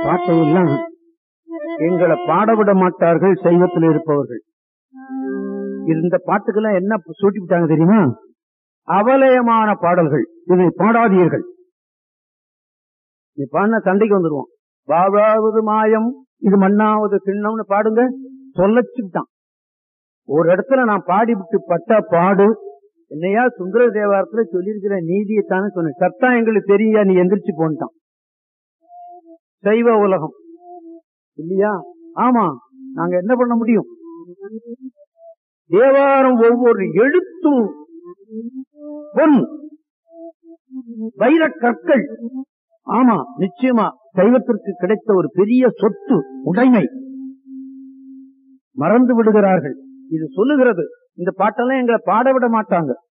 பாட்டை எல்லாம் எங்களை பாடவிட மாட்டார்கள் சைவத்தில் இருப்பவர்கள் இந்த பாட்டுக்கெல்லாம் என்ன சூட்டி விட்டாங்க தெரியுமா அவலயமான பாடல்கள் இதை பாடாதீர்கள் நீ பாடின சண்டைக்கு வந்துருவோம் வாழாவது மாயம் இது மண்ணாவது திண்ணம்னு பாடுங்க சொல்லச்சுட்டான் ஒரு இடத்துல நான் பாடிவிட்டு பட்டா பாடு என்னையா சுந்தர தேவாரத்துல சொல்லியிருக்கிற நீதியைத்தானே சொன்னேன் சத்தம் எங்களுக்கு தெரியா நீ எந்திரிச்சு போன்ட்டான் சைவ உலகம் இல்லையா ஆமா நாங்க என்ன பண்ண முடியும் தேவாரம் ஒவ்வொரு எழுத்தும் பொன் வைர கற்கள் ஆமா நிச்சயமா சைவத்திற்கு கிடைத்த ஒரு பெரிய சொத்து உடைமை மறந்து விடுகிறார்கள் இது சொல்லுகிறது இந்த பாட்டெல்லாம் எங்களை பாட விட மாட்டாங்க